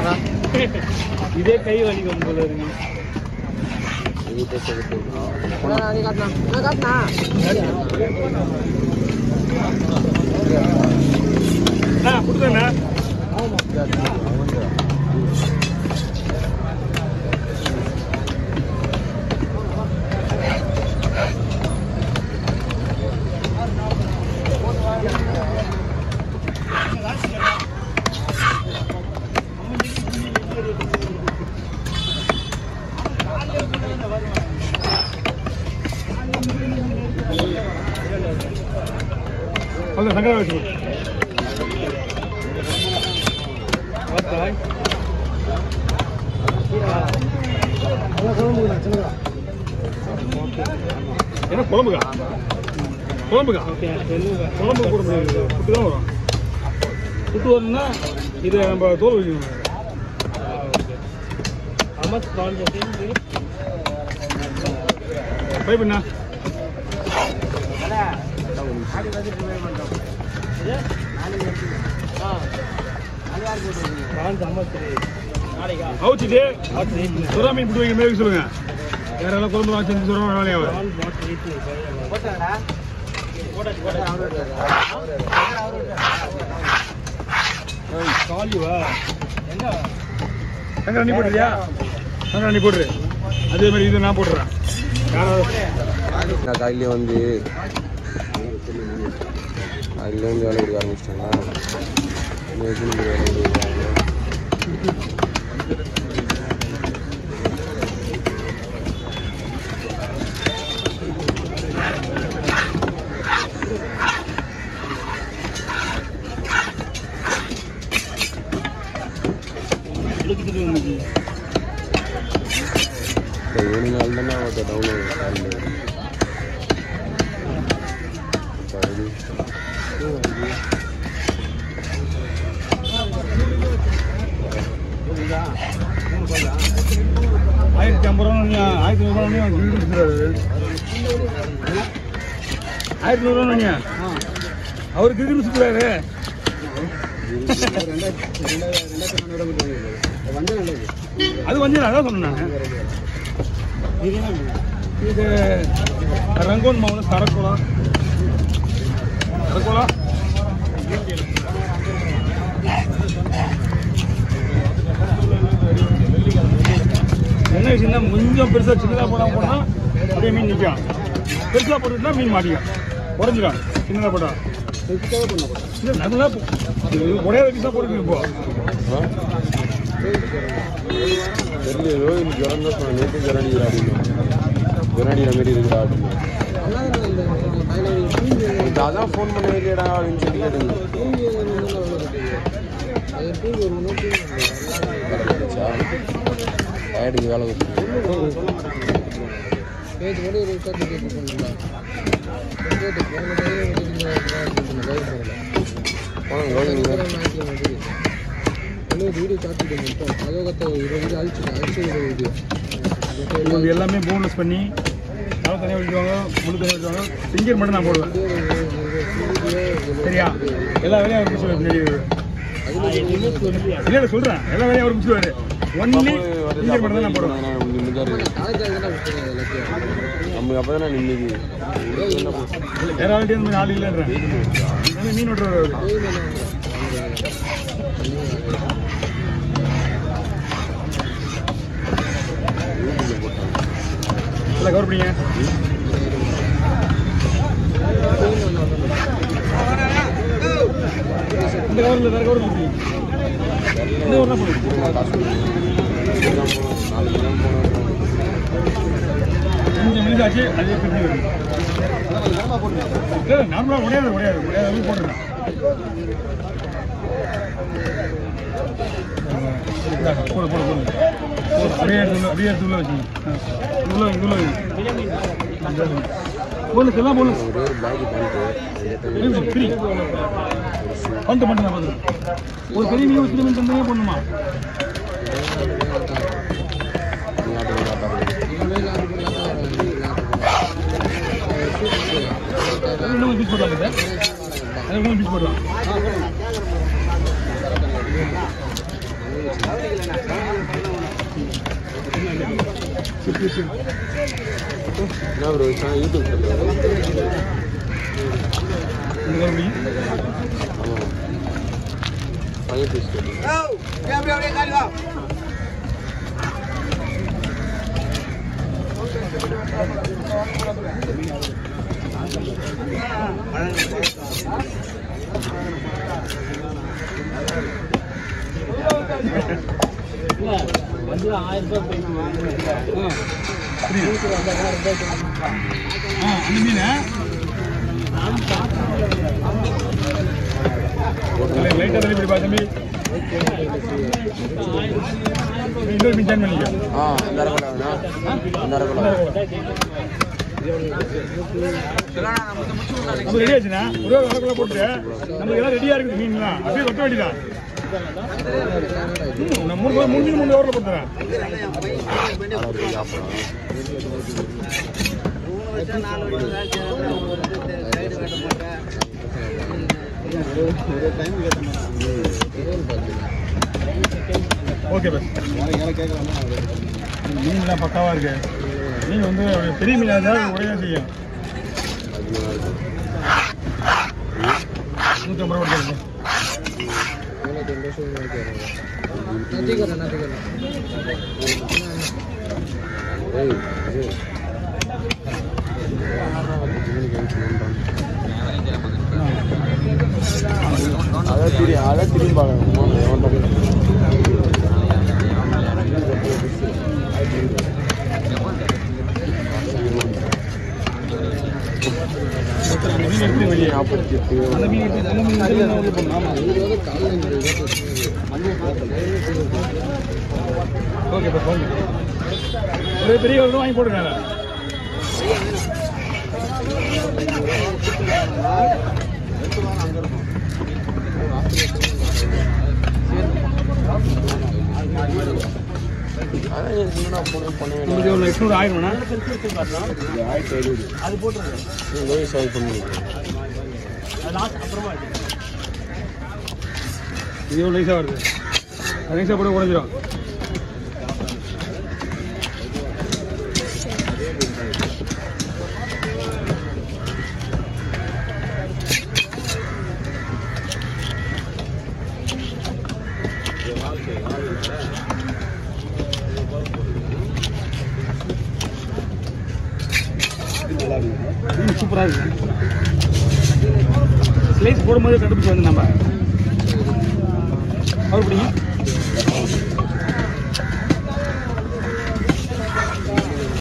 இதே கை வலிக்கும் போல இருக்கு அண்ணா கொடுத்தண்ணா அந்த சங்கரா வச்சு என்ன குழம்புக்கா குழம்புக்கா குழம்பு போட முடியாது புட்டு தான் வரும் புட்டு வரணும்னா இது நம்ம தோல் வைக்கணும் ட்ரை பண்ணா அவுச்சிட்டு சுறா மீன் புட்டு வைக்க மாதிரி சொல்லுங்க வேற எல்லாம் குழம்பு வச்சு சுறா வேலையாவது காலிவா சங்கரா நீ போட்டுறியா சங்கரா நீ போட்டுரு அதே மாதிரி இது நான் போட்டுறேன் யாராவது நான் காலையிலே வந்து காலையில வந்து வேலை கொடுக்க ஆரம்பிச்சிட்டாங்க வேலை கொடுக்குறாங்க எடுத்துட்டு வந்து இப்போ ஏழு நாள் தானே அவட்ட டவுன் காலையில் ஆயிரத்தி ஐம்பது ரூபா ஆயிரத்தி நூறுரூவா கொடுத்துறாரு ஆயிரத்தி நூறுரூவா அவர் கிரிக்கெட் சுற்றுறாரு அது வந்து அதான் சொன்னேன் இது ரங்கோன் மவுன சரக்குளா சரக்குளா என்ன விஷயம்னா கொஞ்சம் பெருசா சின்னதா போனா போனா அப்படியே மீன் நிற்கும் பெருசா போட்டுட்டா மீன் மாட்டிக்கும் உடஞ்சிடும் சின்னதா போட்டா இல்லை நல்லா உடையாத பீஸா போட்டுருக்கு இப்போ தெரியல ஏதோ இன்னைக்கு ஜுரம் தான் சொன்னேன் நேற்று ஜுரம் அடிக்கிறா அப்படின்னு ஜுரம் அடிக்கிற மாதிரி இருக்குடா அப்படின்னு இப்போ அதான் ஃபோன் பண்ண இல்லையடா அப்படின்னு சொல்லி கேட்டுங்க டயர்டுக்கு வேலை கொடுத்து போனோம் கவனிங்க இது எல்லாமே போனஸ் பண்ணி தலை தனியாக விட்டுவாங்க முழு தனியாக விட்டுவாங்க சிங்கர் மட்டும் நான் போடுவேன் சரியா எல்லா வேலையும் அவர் முடிச்சுவார் பின்னாடி இல்லை இல்லை சொல்கிறேன் எல்லா வேலையும் அவர் முடிச்சுவார் ஒன்லி சிங்கர் மட்டும் தான் நான் போடுவேன் நமக்கு அப்போ தானே நிம்மதி வேற ஆள்கிட்ட இந்த மாதிரி ஆள் இல்லைன்றேன் எல்லாமே மீன் விட்டுறாரு அவரு. இல்லை கவர் பண்ணிங்க இந்த கவரில் வேற கவர் பண்ணுங்க இந்த கவர் தான் பண்ணுங்க நாளைக்கு தான் போனோம் கொஞ்சம் மெலிசாச்சு அதே பிரிஞ்சு வரும் இல்லை நார்மலாக உடையாது உடையாது உடையாது அளவுக்கு போட்டுருக்கேன் இந்தாங்க, போடு போடு போடு போடு, அப்படியே எடுத்து உள்ள அப்படியே எடுத்து உள்ள வச்சுங்க ஆ, உள்ள வை, உள்ள வை. போனஸ் எல்லாம் போனஸ் ஒரே ஒரு பேக் பண்ணிட்டு ஃப்ரீ பண்ணிட்டு மட்டும் நான் பார்த்துருக்கேன் ஒரு பெரிய மீன் ஒரு சின்ன மீன் தந்தே பண்ணுமா இன்னும் பீஸ் போடலாம் சார் அது இன்னும் பீஸ் போடலாம் என்ன ப்ரோ யூடியூப் இந்த ஒரு மீன் ஆமாம் ஃபைவ் பீஸ் ஆ அந்த மீன் லைட்டாக தள்ளி போய் தம்பி இன்னொரு மீன் ஜாயின் பண்ணிக்க ஆ இந்த அரக்கடா இந்த அரக்கடா நம்ம ரெடி ஆச்சுண்ணா ஒரே ஒரு வரக்குள்ள போட்டு நமக்கு எல்லாம் ரெடியா இருக்குது மீன்லாம் அப்படியே கொட்ட வேண்டியதான் ம், நான் மூணு மூணு மீன் மூணு ஹவரில் போட்டுறேன் ஓகே பஸ் மீன்லாம் பக்காவாக இருக்கு மீன் வந்து அப்படியே பெரிய மீனாக இருந்தால் உடைய செய்யும் நூற்றி ஐம்பது ரூபா கொடுத்துருங்க ஏய் இது அதான் திரி அதான் திரும்பி பார்க்கணும் அந்த மீன் எடுத்து வெளியே நாற்பத்தி எட்டு அந்த மீன் எடுத்து அந்த மீன் எடுத்து நான் வந்து போடணும் ஓகே பஸ் ஓகே ஒரே பெரிய ஒரு வாங்கி போடுங்க அதான் என்னடா போன பண்ண உங்களுக்கு ஒரு எட்நூறு ஆயிரம்ண்ணா ஆயிரத்தி ஐநூறு அது போட்டுருங்க லோய் சாய் பண்ணி இது எவ்வளோ நைஸாக வருது அது நைஸாக போட்டு உடஞ்சிரும் மீன் சூப்பராக இருக்கு ஸ்லைஸ் போடும்போது கண்டுபிடிச்சி வந்து நம்ம அவர் பிடிங்க